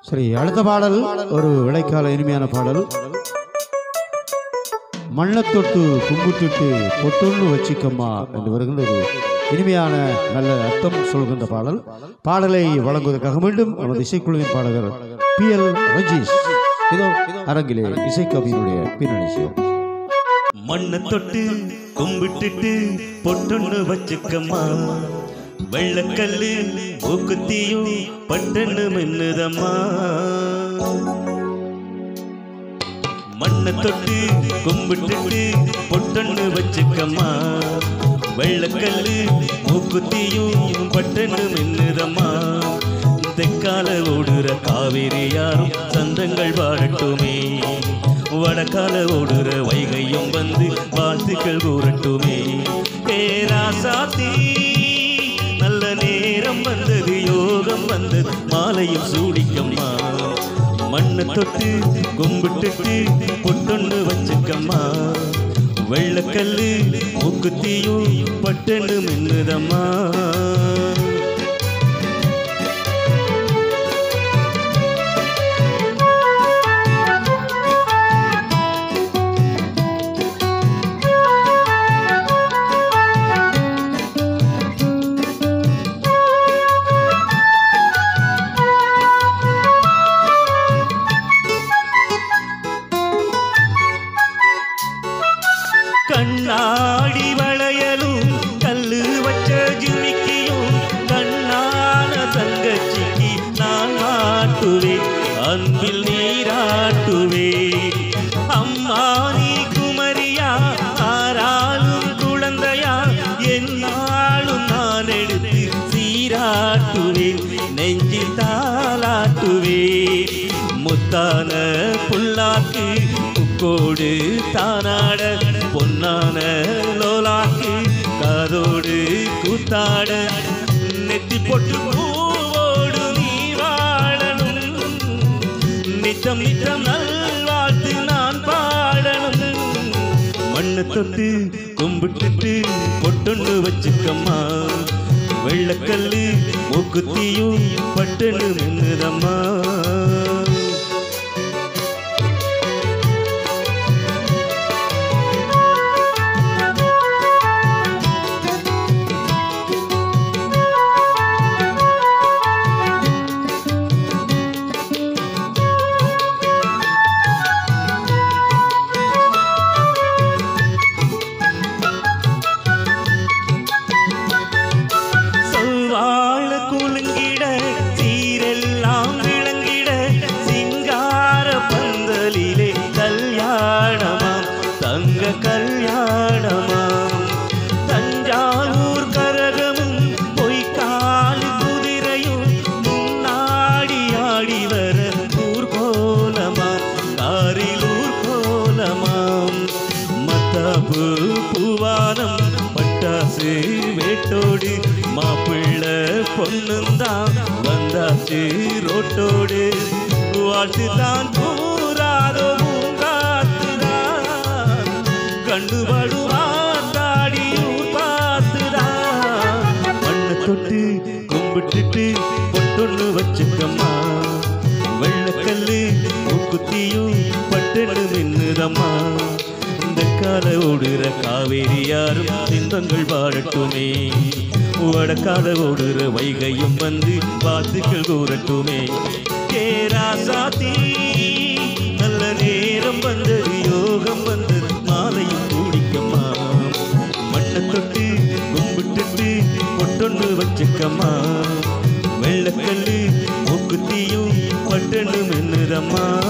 சரி அடுத்த பாடல் ஒரு விளைக்கால இனிமையான பாடல் மண்ணத் தொட்டு கும்பிட்டுட்டு பொட்டுன்னு வச்சிக்கம்மா என்று வருகின்ற ஒரு இனிமையான நல்ல அர்த்தம் சொல்கின்ற பாடல் பாடலை வழங்குவதற்காக மீண்டும் நமது இசைக்குழுவின் பாடகர் பி எல் ரஜீஷ் இதோ அரங்கிலே இசைக்கவியினுடைய பின்னணி இசை. மண்ணை தொட்டு கும்பிட்டுட்டு பொட்டுன்னு வச்சுக்கம்மா வெள்ளக்கல்லு மூக்குத்தியும் பட்டன்னு மின்னுதம்மா மண்ணை தொட்டு கும்பிட்டுட்டு பொட்டன்னு வச்சுக்கம்மா வெள்ளக்கல்லு மூக்குத்தியும் பட்டன்னு மின்னுதம்மா தெக்கால ஓடுற காவேரி யாரும் சந்தங்கள் பாடட்டுமே வடக்கால ஓடுற வைகையும் வந்து வாழ்த்துக்கள் கூறட்டுமே பேராசாத்தி நல்ல நேரம் வந்தது யோகம் வந்தது மாலையும் சூடிக்கம்மா மண்ணை தொட்டு கும்பிட்டுட்டு பொட்டொன்னு வச்சுக்கம்மா வெள்ளக்கல்லு மூக்குத்தியும் பட்டன்னு மின்னுதம்மா கண்ணாடி வளையலும் கல்லு வச்ச ஜிமிக்கியும் கண்ணான தங்கச்சிக்கு நான் மாட்டுவேன் அன்பில் நீராட்டுவேன் அம்மா நீ குமரியா ஆறாலும் குழந்தையா என்னாலும் நான் எடுத்து சீராட்டுவேன் நெஞ்சில் தாளாட்டுவேன் முத்தான புல்லாக்கு புக்கோடு தானாட பொன்னான லோலாக்கு காதோடு கூத்தாட நெத்தி பொட்டு பூவோடு நீ வாழணும் நித்தம் நித்தம் நல்வாழ்த்து நான் பாடணும் மண்ணை தொட்டு கும்பிட்டுட்டு பொட்டொன்னு வச்சுக்கம்மா வெள்ளக்கல்லு மூக்குத்தியும் பட்டனு மின்னுதம்மா சொல்வாழ குலுங்கிட சீரெல்லாம் விளங்கிட சிங்கார பந்தலிலே கல்யாணமாம் தங்க கல்யாணமாம் தஞ்சாவூர் கரகமும் பொய்க்கால் குதிரையும் முன்னாடி ஆடி வர ஊர் கோலமாம் காரில் ஊர் கோலமாம் மத்தாப்பு பூவானம் பட்டாசு வேட்டோடு மாப்பிள்ளை பொண்ணுந்தான் வந்தாச்சு ரோட்டோடு வாழ்த்து தான் கூறாதோ பூங்காத்துதான் கண்டு படுவான் தாடியூர் பார்த்துதான் மண்ணை தொட்டு கும்பிட்டுட்டு பொட்டொன்னு வச்சுக்கம்மா வெள்ளக்கல்லு மூக்குத்தியும் பட்டென்னு மின்னுதம்மா இந்த கால ஓடுற காவேரி யாரும் சிந்தங்கள் பாடட்டுமே வடக்கால ஓடுற வைகையும் வந்து வாழ்த்துக்கள் கூறட்டுமே கேராசாத்தி நல்ல நேரம் வந்தது யோகம் வந்தது மாலையும் கூடிக்கம்மா மண்ணை தொட்டு கும்பிட்டுட்டு பொட்டொன்னு வச்சுக்கம்மா வெள்ளக்கல்லு மூக்குத்தியும் பட்டனு மின்னுதம்மா